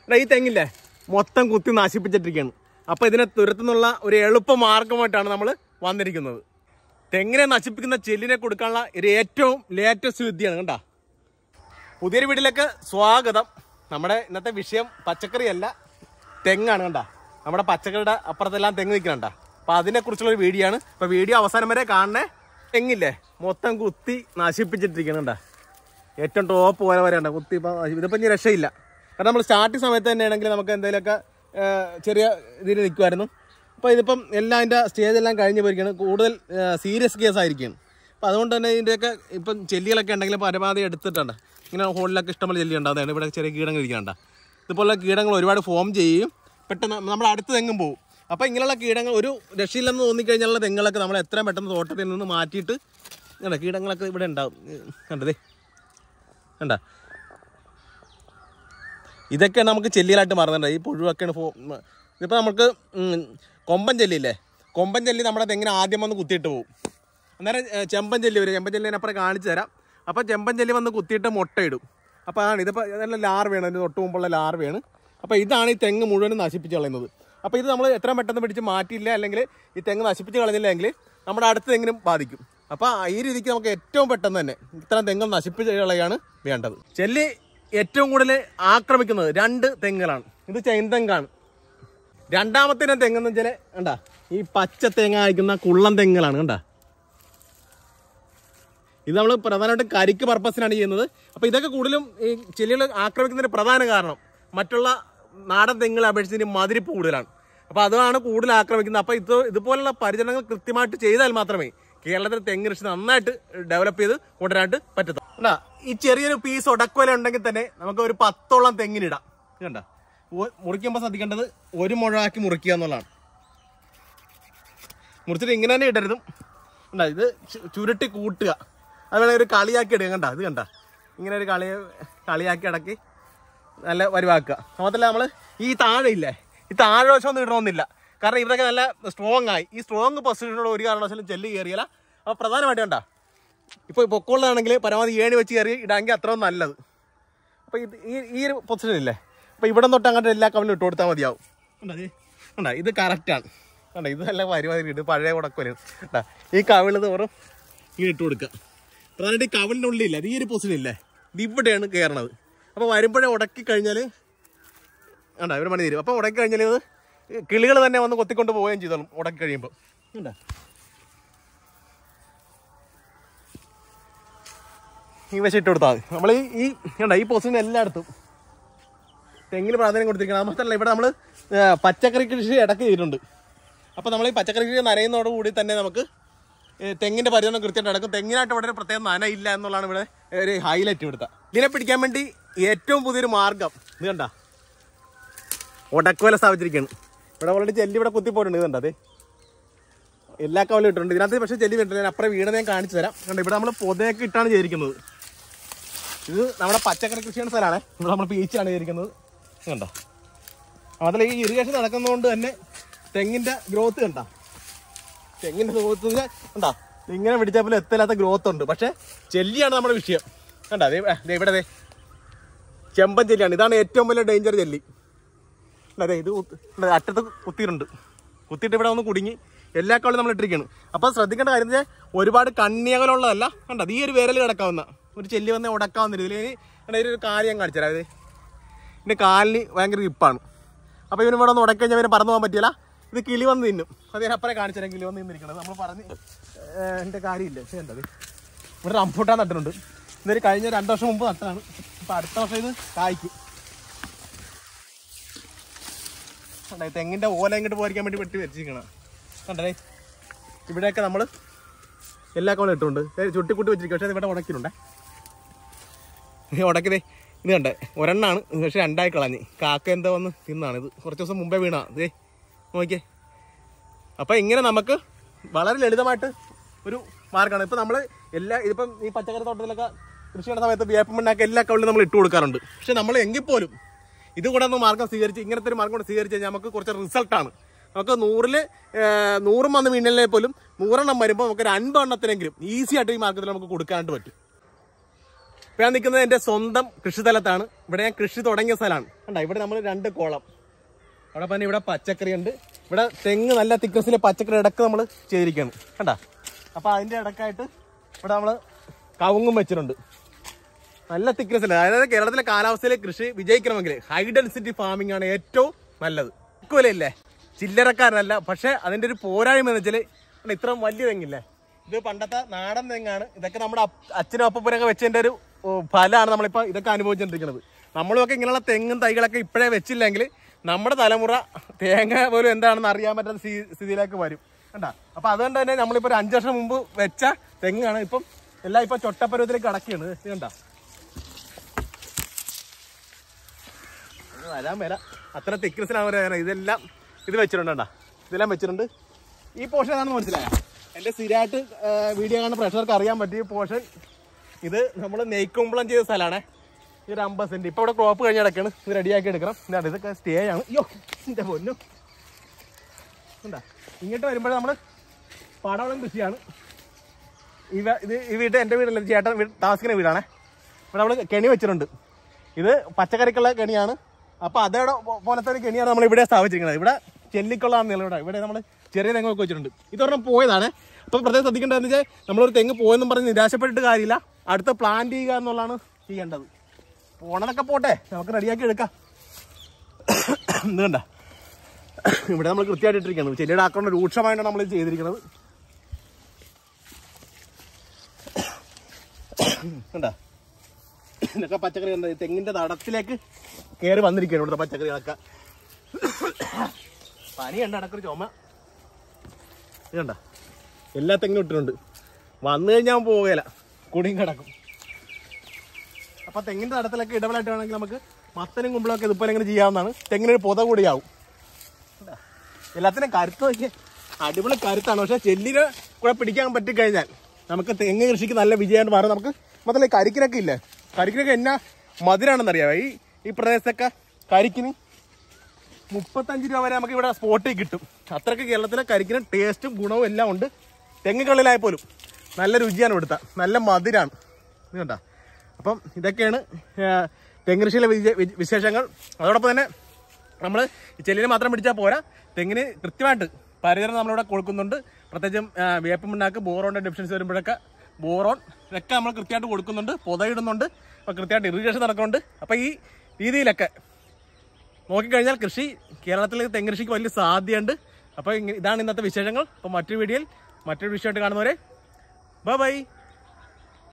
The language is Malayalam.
എടാ, ഈ തെങ്ങില്ലേ മൊത്തം കുത്തി നശിപ്പിച്ചിട്ടിരിക്കുകയാണ് അപ്പൊ ഇതിനെ തുരത്തുന്നുള്ള ഒരു എളുപ്പ മാർഗമായിട്ടാണ് നമ്മൾ വന്നിരിക്കുന്നത് തെങ്ങിനെ നശിപ്പിക്കുന്ന ചെല്ലിനെ കൊടുക്കാനുള്ള ഒരു ഏറ്റവും ലേറ്റസ്റ്റ് വിദ്യയാണ് കണ്ടാ പുതിയൊരു വീട്ടിലേക്ക് സ്വാഗതം നമ്മുടെ ഇന്നത്തെ വിഷയം പച്ചക്കറിയല്ല തെങ്ങാണ് കണ്ട നമ്മുടെ പച്ചക്കറിയുടെ അപ്പുറത്തെല്ലാം തെങ്ങ് നിൽക്കണണ്ട അപ്പൊ അതിനെ കുറിച്ചുള്ള ഒരു വീഡിയോ ആണ് അപ്പൊ വീഡിയോ അവസാനം വരെ കാണണേ തെങ്ങില്ലേ മൊത്തം കുത്തി നശിപ്പിച്ചിട്ടിരിക്കണം കണ്ട ഏറ്റവും ടോപ്പ് പോലെ വരെയുണ്ട് കുത്തി ഇപ്പൊ ഇതിപ്പോ ഇനി രക്ഷയില്ല കാരണം നമ്മൾ സ്റ്റാർട്ടിങ് സമയത്ത് തന്നെ ആണെങ്കിൽ നമുക്ക് എന്തെങ്കിലുമൊക്കെ ആ, ചെറിയ ഇതിൽ നിൽക്കുമായിരുന്നു അപ്പോൾ ഇതിപ്പം എല്ലാം അതിൻ്റെ സ്റ്റേജ് എല്ലാം കഴിഞ്ഞ് പോയിരിക്കുകയാണ് കൂടുതൽ സീരിയസ് കേസ് ആയിരിക്കുകയാണ് അപ്പോൾ അതുകൊണ്ട് തന്നെ ഇതിൻ്റെയൊക്കെ ഇപ്പം ചെല്ലികളൊക്കെ ഉണ്ടെങ്കിൽ പരമാവധി എടുത്തിട്ടുണ്ട് ഇങ്ങനെ ഹോളിലൊക്കെ ഇഷ്ടംപോലെ ചെല്ലി ഉണ്ടാകുന്നതാണ് ഇവിടെ ചെറിയ കീടങ്ങൾ ഇരിക്കണ്ട ഇതുപോലുള്ള കീടങ്ങൾ ഒരുപാട് ഫോം ചെയ്യും പെട്ടെന്ന് നമ്മുടെ അടുത്ത് തെങ്ങും പോകും അപ്പോൾ ഇങ്ങനെയുള്ള കീടങ്ങൾ ഒരു രക്ഷയില്ലെന്ന് തോന്നിക്കഴിഞ്ഞാലുള്ള തെങ്ങുകളൊക്കെ നമ്മൾ എത്രയും പെട്ടെന്ന് തോട്ടത്തിൽ നിന്ന് മാറ്റിയിട്ട് കണ്ട കീടങ്ങളൊക്കെ ഇവിടെ ഉണ്ടാവും കണ്ടതേ കണ്ട ഇതൊക്കെ നമുക്ക് ചെല്ലികളായിട്ട് മാറുന്നുണ്ട് ഈ പുഴുവൊക്കെയാണ് ഫോ ഇതിപ്പോൾ നമുക്ക് ഉം, കൊമ്പൻ ചെല്ലിയില്ലേ കൊമ്പൻ ചെല്ലി നമ്മുടെ തെങ്ങിന് ആദ്യം വന്ന് കുത്തിയിട്ട് പോകും അന്നേരം ഏ, ചെമ്പൻ ചെല്ലി വരും ചെമ്പൻ ചെല്ലി അപ്പുറം കാണിച്ചു തരാം അപ്പോൾ ചെമ്പൻ ചെല്ലി വന്ന് കുത്തിയിട്ട് മുട്ടയിടും അപ്പോൾ അതാണ് ഇതിപ്പോൾ ഇതെല്ലാം ലാർവയാണ് അതിന് തൊട്ട് മുമ്പുള്ള ലാർവയാണ് അപ്പോൾ ഇതാണ് ഈ തെങ്ങ് മുഴുവനും നശിപ്പിച്ച് കളയുന്നത് അപ്പോൾ ഇത് നമ്മൾ എത്രയും പെട്ടെന്ന് പിടിച്ച് മാറ്റിയില്ല അല്ലെങ്കിൽ ഈ തെങ്ങ് നശിപ്പിച്ച് കളഞ്ഞില്ലെങ്കിൽ നമ്മുടെ അടുത്ത തെങ്ങിനും ബാധിക്കും അപ്പോൾ ഈ രീതിക്ക് നമുക്ക് ഏറ്റവും പെട്ടെന്ന് തന്നെ ഇത്തരം തെങ്ങ് നശിപ്പിച്ച് കളയാണ് വേണ്ടത് ചെല്ലി ഏറ്റവും കൂടുതൽ ആക്രമിക്കുന്നത് രണ്ട് തെങ്ങുകളാണ് ഇത് ചെയിൻതെങ്ങാണ് രണ്ടാമത്തെ ഇനം തെങ്ങെന്ന് വെച്ചാൽ കണ്ടാ ഈ പച്ച തേങ്ങ അയക്കുന്ന കുള്ളം തെങ്ങുകളാണ് കണ്ടാ ഇത് നമ്മൾ പ്രധാനമായിട്ടും കരിക്ക് പർപ്പസിനാണ് ചെയ്യുന്നത് അപ്പോൾ ഇതൊക്കെ കൂടുതലും ഈ ചെല്ലികൾ ആക്രമിക്കുന്നതിന് പ്രധാന കാരണം മറ്റുള്ള നാടൻ തെങ്ങുകളെ അപേക്ഷിച്ച് ഇതിന് മതിരിപ്പ് കൂടുതലാണ് അപ്പോൾ അതാണ് കൂടുതൽ ആക്രമിക്കുന്നത് അപ്പോൾ ഇത് ഇതുപോലുള്ള പരിചരണങ്ങൾ കൃത്യമായിട്ട് ചെയ്താൽ മാത്രമേ കേരളത്തിൽ തെങ്ങ് കൃഷി നന്നായിട്ട് ഡെവലപ്പ് ചെയ്ത് കൊണ്ടുവരാനായിട്ട് പറ്റത്തുള്ളൂ കണ്ടാ ഈ ചെറിയൊരു പീസ് ഉടക്കുവല ഉണ്ടെങ്കിൽ തന്നെ നമുക്ക് ഒരു പത്തോളം തെങ്ങിനിടാം ഇത് കണ്ട മുറിക്കുമ്പോൾ ശ്രദ്ധിക്കേണ്ടത് ഒരു മുഴാക്കി മുറിക്കുക എന്നുള്ളതാണ് മുറിച്ചിട്ട് ഇങ്ങനെ തന്നെ ഇടരുതും കണ്ട ഇത് ചു- ചുരുട്ടി കൂട്ടുക അത് വേണമെങ്കിൽ ഒരു കളിയാക്കി ഇടുക കണ്ട ഇത് കണ്ട ഇങ്ങനെ ഒരു കളി കളിയാക്കി അടക്കി നല്ല വരുവാക്കുക മാത്രമല്ല നമ്മൾ ഈ താഴെ ഇല്ലേ ഈ താഴെ വശമൊന്നും ഇടണമെന്നില്ല കാരണം ഇവരൊക്കെ നല്ല സ്ട്രോങ് ആയി ഈ സ്ട്രോങ് പൊസിഷനോട് ഒരു കാരണവശാലും ചെല്ലി കയറിയല്ല അപ്പോൾ പ്രധാനമായിട്ട് കണ്ട ഇപ്പോൾ പൊക്കമുള്ളതാണെങ്കിൽ പരമാവധി ഏണി വെച്ച് കയറി ഇടാമെങ്കിൽ അത്രയും നല്ലത് അപ്പോൾ ഇത് ഈ ഈ ഒരു പൊസിഷൻ ഇല്ലേ അപ്പോൾ ഇവിടെ തൊട്ട് അങ്ങോട്ട് എല്ലാ കവലിലും ഇട്ട് കൊടുത്താൽ മതിയാവും കണ്ടാ ഇത് കണ്ടാ ഇത് കറക്റ്റാണ് കണ്ടാ ഇത് നല്ല പരിപാടി ഇത് പഴയ ഉടക്കുവല് കണ്ടാ ഈ കവിള് തോറും ഇങ്ങനെ ഇട്ട് കൊടുക്കുക പ്രധാനമായിട്ട് ഈ കവിളിൻ്റെ ഉള്ളിലില്ല ഇത് ഈ ഒരു പൊസിഷൻ ഇല്ലേ ഇത് ഇവിടെയാണ് കയറണത് അപ്പോൾ വരുമ്പോഴേ ഉടക്കി കഴിഞ്ഞാൽ കണ്ടാ ഇവർ മണി തരും അപ്പോൾ ഉടക്കി കഴിഞ്ഞാൽ ഇത് കിളികൾ തന്നെ വന്ന് കൊത്തിക്കൊണ്ട് പോവുകയും ചെയ്തോളും ഉടക്കി കഴിയുമ്പോൾ കണ്ടാ ഈ വശം ഇട്ട് കൊടുത്താൽ മതി നമ്മൾ ഈ ഈ കണ്ട ഈ പൊസിഷൻ എല്ലായിടത്തും തെങ്ങിന് പ്രാധാന്യം കൊടുത്തിരിക്കണം അത് മാത്രമല്ല ഇവിടെ നമ്മൾ പച്ചക്കറി കൃഷി ഇടയ്ക്ക് ചെയ്തിട്ടുണ്ട് അപ്പോൾ നമ്മൾ ഈ പച്ചക്കറി കൃഷി നനയുന്നതോടുകൂടി തന്നെ നമുക്ക് ഏ, തെങ്ങിന്റെ പരിചരണം കൃത്യമായിട്ട് നടക്കും തെങ്ങിനായിട്ട് ഇവിടെ ഒരു പ്രത്യേകം നനയില്ല എന്നുള്ളതാണ് ഇവിടെ ഒരു ഹൈലൈറ്റ് ഇവിടുത്തെ ഇതിനെ പിടിക്കാൻ വേണ്ടി ഏറ്റവും പുതിയൊരു മാർഗം ഇത് കണ്ട ഉടക്കുവല സ്ഥാപിച്ചിരിക്കുകയാണ് ഇവിടെ ഓൾറെഡി ചെല്ലി ഇവിടെ കുത്തിപ്പോയിട്ടുണ്ട് ഇത് കണ്ട അതെ എല്ലാ കവലും ഇട്ടിട്ടുണ്ട് ഇതിനകത്ത് പക്ഷേ ചെല്ലി വീട്ടിൽ ഞാൻ അപ്പുറം വീട് ഞാൻ കാണിച്ചു തരാം കണ്ട ഇവിടെ നമ്മൾ പൊതയൊക്കെ ഇട്ടാണ് ചെയ്തിരിക്കുന്നത് ഇത് നമ്മുടെ പച്ചക്കറി കൃഷിയുടെ സ്ഥലമാണ് ഇവിടെ നമ്മൾ പീച്ചാണ് ചെയ്തിരിക്കുന്നത് കണ്ടോ അതിൽ ഈ ഇറിഗേഷൻ നടക്കുന്നതുകൊണ്ട് തന്നെ തെങ്ങിന്റെ ഗ്രോത്ത് കണ്ട തെങ്ങിന്റെ ഗ്രോത്ത് കണ്ടാ ഇങ്ങനെ പിടിച്ചപ്പോൾ എത്തില്ലാത്ത ഗ്രോത്ത് ഉണ്ട് പക്ഷെ ചെല്ലിയാണ് നമ്മുടെ വിഷയം കണ്ടാ ദേ ദേ ഇവിടെ ദേ ചെമ്പൻ ചെല്ലിയാണ് ഇതാണ് ഏറ്റവും വലിയ ഡേഞ്ചർ ചെല്ലി അതെ ഇത് കുത്ത്- ദേ അറ്റത്ത് കുത്തിയിട്ടുണ്ട് കുത്തിയിട്ട് ഇവിടെ ഒന്ന് കുടുങ്ങി എല്ലാ കളിയും നമ്മൾ ഇട്ടിരിക്കുകയാണ് അപ്പോൾ ശ്രദ്ധിക്കേണ്ട കാര്യം എന്ന് വെച്ചാൽ ഒരുപാട് കണ്ണിയകലുള്ളതല്ല കണ്ടോ ഈ ഒരു വിരൽ കിടക്കാവുന്ന ഒരു ചെല്ലി വന്ന് ഉടക്കാവുന്ന രീതിയിൽ ഇനി കണ്ടോ ഇതിൽ ഒരു കാര്യം ഞാൻ കാണിച്ചു തരാം ഇത് ഇതിൻ്റെ കാലിന് ഭയങ്കര ഇപ്പാണ് അപ്പോൾ ഇവന് ഇവിടെ ഒന്ന് ഉടക്കഴിഞ്ഞാൽ ഇവന് പറന്നു പോകാൻ പറ്റില്ല ഇത് കിളി വന്ന് തിന്നും അത് ഞാൻ അപ്പറേ കാണിച്ചു തരാം കിളി വന്ന് തിന്നിരിക്കണത് നമ്മൾ പറഞ്ഞ് ഏഹ്, എൻ്റെ കാര്യമില്ല പക്ഷേ എന്തത് ഇവിടെ റംബൂട്ടാൻ നട്ടിട്ടുണ്ട് ഇതൊരു കഴിഞ്ഞ രണ്ട് വർഷം മുമ്പ് നട്ടതാണ് അപ്പോൾ അടുത്ത വർഷം ഇത് കായ്ക്കും കണ്ടേ തെങ്ങിൻ്റെ ഓല ഇങ്ങോട്ട് പോരിക്കാൻ വേണ്ടി വെട്ടി വെച്ചിരിക്കണം കണ്ടേ ഇവിടെയൊക്കെ നമ്മൾ എല്ലാ കോളം ഇട്ടുണ്ട് ചുട്ടിക്കുട്ടി വെച്ചിരിക്കും പക്ഷേ ഇത് ഇവിടെ ഉടക്കിയിട്ടുണ്ടേ ഈ ഉടക്കിതേ ഇത് കണ്ടേ ഒരെണ്ണാണ് പക്ഷെ രണ്ടായി കളഞ്ഞ് കാക്ക എന്താ വന്ന് തിന്നാണ് ഇത് കുറച്ച് ദിവസം മുമ്പേ വീണാ ഇതേ നോക്കിയേ അപ്പം ഇങ്ങനെ നമുക്ക് വളരെ ലളിതമായിട്ട് ഒരു മാർഗ്ഗമാണ് ഇപ്പം നമ്മൾ എല്ലാ ഇതിപ്പം ഈ പച്ചക്കറി തോട്ടത്തിലൊക്കെ കൃഷി ചെയ്യുന്ന സമയത്ത് വേപ്പമണ്ണാക്കി എല്ലാ കവളിലും നമ്മൾ ഇട്ട് കൊടുക്കാറുണ്ട് പക്ഷെ നമ്മൾ എങ്കിൽ പോലും ഇത് കൂടെ ഒന്ന് മാർഗം സ്വീകരിച്ച് ഇങ്ങനത്തെ ഒരു മാർഗം കൂടെ സ്വീകരിച്ച് കഴിഞ്ഞാൽ നമുക്ക് കുറച്ച് റിസൾട്ടാണ് നമുക്ക് നൂറിൽ നൂറും വന്ന് വീണില്ലേ പോലും നൂറെണ്ണം വരുമ്പോൾ നമുക്ക് ഒരു അൻപെണ്ണത്തിനെങ്കിലും ഈസി ആയിട്ട് ഈ മാർഗത്തിൽ നമുക്ക് കൊടുക്കാനായിട്ട് പറ്റും ഇപ്പൊ ഞാൻ നിൽക്കുന്നത് എന്റെ സ്വന്തം കൃഷിസ്ഥലത്താണ് ഇവിടെ ഞാൻ കൃഷി തുടങ്ങിയ സ്ഥലമാണ് കണ്ട ഇവിടെ നമ്മൾ രണ്ട് കോളം അവിടെ പിന്നെ ഇവിടെ പച്ചക്കറി ഉണ്ട് ഇവിടെ തെങ്ങ് നല്ല തിക്കസിൽ പച്ചക്കറി ഇടക്ക് നമ്മൾ ചെയ്തിരിക്കുകയാണ് കണ്ട അപ്പൊ അതിന്റെ ഇടക്കായിട്ട് ഇവിടെ നമ്മൾ കവുങ്ങും വെച്ചിട്ടുണ്ട് നല്ല തിക്നെസ് അതായത് കേരളത്തിലെ കാലാവസ്ഥയിലെ കൃഷി വിജയിക്കണമെങ്കിൽ ഹൈ ഡെൻസിറ്റി ഫാമിംഗ് ആണ് ഏറ്റവും നല്ലത് ഇല്ലേ ചില്ലറക്കാരനല്ല പക്ഷെ അതിന്റെ ഒരു പോരായ്മ എന്ന് വെച്ചാൽ ഇത്രയും വലിയ തെങ്ങില്ലേ ഇത് പണ്ടത്തെ നാടൻ തെങ്ങാണ് ഇതൊക്കെ നമ്മുടെ അപ്പ- അച്ഛനും അപ്പൂപ്പനൊക്കെ വെച്ചതിന്റെ ഒരു ഓ, ഫലമാണ് നമ്മളിപ്പോ ഇതൊക്കെ അനുഭവിച്ചുകൊണ്ടിരിക്കുന്നത് നമ്മളൊക്കെ ഇങ്ങനെയുള്ള തെങ്ങും തൈകളൊക്കെ ഇപ്പോഴേ വെച്ചില്ലെങ്കിൽ നമ്മുടെ തലമുറ തേങ്ങ പോലും എന്താണെന്ന് അറിയാൻ പറ്റാത്ത സ്ഥി- സ്ഥിതിയിലേക്ക് വരും കണ്ടാ അപ്പൊ അതുകൊണ്ട് തന്നെ നമ്മളിപ്പോ ഒരു അഞ്ചു വർഷം മുമ്പ് വെച്ച തെങ്ങാണ് ഇപ്പം എല്ലാം ഇപ്പൊ ചൊട്ടപ്പരുവത്തിലേക്ക് കടക്കുകയാണ് ഇത് കണ്ടാ ഇത് വരാൻ വരാം അത്ര തിക്നെസ്സിലാണ് പറയുന്നത് ഇതെല്ലാം ഇത് വെച്ചിട്ടുണ്ട് കണ്ടാ ഇതെല്ലാം വെച്ചിട്ടുണ്ട് ഈ പോർഷൻ ഏതാണെന്ന് മനസ്സിലായ എന്റെ സ്ഥിരമായിട്ട് വീഡിയോ കാണുന്ന പ്രഷർക്ക് അറിയാൻ പറ്റിയ പോർഷൻ ഇത് നമ്മൾ നെയ്ക്കുമ്പളം ചെയ്ത സ്ഥലമാണ് ഈ ഒരു അമ്പത് സെന്റ് ഇപ്പൊ ഇവിടെ ക്രോപ്പ് കഴിഞ്ഞ് കിടക്കാണ് ഇത് റെഡിയാക്കി എടുക്കണം ഇതാണ് ഇതൊക്കെ സ്റ്റേ ആണ് അയ്യോ എന്റെ പൊന്നു ഉണ്ടാ ഇങ്ങോട്ട് വരുമ്പോഴേ നമ്മൾ പാടവളം കൃഷിയാണ് ഇവ ഇത് ഈ വീട് എൻ്റെ വീടല്ല ഇത് ചേട്ടൻ വീട് താമസിക്കുന്ന വീടാണ് ഇവിടെ നമ്മൾ കെണി വെച്ചിട്ടുണ്ട് ഇത് പച്ചക്കറിക്കുള്ള കെണിയാണ് അപ്പൊ അതോടെ പോ- പോലത്തെ ഒരു കെണിയാണ് നമ്മൾ ഇവിടെ സ്ഥാപിച്ചിരിക്കുന്നത് ഇവിടെ ചെല്ലിക്കൊള്ളാന്ന് ഇവിടെ ഇവിടെ നമ്മൾ ചെറിയ തെങ്ങൊക്കെ വെച്ചിട്ടുണ്ട് ഇതൊരെണ്ണം പോയതാണ് അപ്പൊ പ്രത്യേകം ശ്രദ്ധിക്കേണ്ടതെന്ന് വെച്ചാൽ നമ്മളൊരു തെങ്ങ് പോയെന്നും പറഞ്ഞ് നിരാശപ്പെട്ടിട്ട് കാര്യമില്ല അടുത്ത പ്ലാൻ ചെയ്യുക എന്നുള്ളതാണ് ചെയ്യേണ്ടത് പോണതൊക്കെ പോട്ടെ നമുക്ക് റെഡിയാക്കി എടുക്കാം ഇത് കണ്ട ഇവിടെ നമ്മൾ കൃത്യമായിട്ട് ഇട്ടിരിക്കുന്നത് ചെല്ലിയുടെ ആക്രമണം രൂക്ഷമായിട്ടാണ് നമ്മൾ ഇത് ചെയ്തിരിക്കുന്നത് കണ്ട ഇതൊക്കെ പച്ചക്കറി ഉണ്ട് തെങ്ങിന്റെ തടത്തിലേക്ക് കയറി വന്നിരിക്കുകയാണ് ഇവിടുത്തെ പച്ചക്കറികളൊക്കെ പനി കണ്ട അടക്കൊരു ചുമ ഇത് കണ്ട എല്ലാ തെങ്ങും ഇട്ടിട്ടുണ്ട് വന്നു കഴിഞ്ഞാൽ പോവുകയില്ല കുടിയും കിടക്കും അപ്പൊ തെങ്ങിന്റെ തടത്തിലൊക്കെ ഇടപെടായിട്ട് വേണമെങ്കിൽ നമുക്ക് മത്തനും കുമ്പളൊക്കെ ഇതുപോലെ ഇങ്ങനെ ചെയ്യാവുന്നതാണ് തെങ്ങിനൊരു പൊത കൂടിയാവും കണ്ടാ? എല്ലാത്തിനും കരുത്ത് നോക്കിയേ അടിപൊളി കരുത്താണ് പക്ഷെ ചെല്ലിനെ കൂടെ പിടിക്കാൻ പറ്റിക്കഴിഞ്ഞാൽ നമുക്ക് തെങ്ങ് കൃഷിക്ക് നല്ല വിജയമായിട്ട് മാറും നമുക്ക് മാത്രമല്ല ഈ കരിക്കിനൊക്കെ ഇല്ലേ കരിക്കിനൊക്കെ എന്നാ മധുരാണെന്നറിയാമോ ഈ ഈ പ്രദേശത്തൊക്കെ കരിക്കിന് മുപ്പത്തഞ്ച് രൂപ വരെ നമുക്ക് ഇവിടെ സ്പോട്ടിൽ കിട്ടും അത്രയ്ക്ക് കേരളത്തിലെ കരിക്കിന് ടേസ്റ്റും ഗുണവും എല്ലാം ഉണ്ട് തെങ്ങുകളിലായ പോലും നല്ല രുചിയാണ് ഇവിടുത്തെ നല്ല മധുരാണ് ഇത് കണ്ട അപ്പം ഇതൊക്കെയാണ് ആ, തെങ്ങ് കൃഷിയിലെ വിജയ- വി- വിശേഷങ്ങൾ അതോടൊപ്പം തന്നെ നമ്മൾ ചെല്ലിനെ മാത്രം പിടിച്ചാൽ പോരാ തെങ്ങിന് കൃത്യമായിട്ട് പരിചരണം നമ്മളിവിടെ കൊടുക്കുന്നുണ്ട് പ്രത്യേകിച്ചും ആ, വേപ്പ് മുന്നാക്ക് ബോറോണിന്റെ ഡെഫിഷ്യൻസി വരുമ്പോഴൊക്കെ ബോറോൺ ഇതൊക്കെ നമ്മൾ കൃത്യമായിട്ട് കൊടുക്കുന്നുണ്ട് പൊതയിടുന്നുണ്ട് അപ്പോൾ കൃത്യമായിട്ട് ഇറിഗേഷൻ നടക്കുന്നുണ്ട് അപ്പോൾ ഈ രീതിയിലൊക്കെ നോക്കിക്കഴിഞ്ഞാൽ കൃഷി കേരളത്തിൽ തെങ്ങ് കൃഷിക്ക് വലിയ സാധ്യതയുണ്ട് അപ്പോൾ ഇങ്ങനെ- ഇതാണ് ഇന്നത്തെ വിശേഷങ്ങൾ അപ്പോൾ മറ്റൊരു വീഡിയോയിൽ മറ്റൊരു വിഷയമായിട്ട് കാണുന്നവരെ ബൈ ബൈ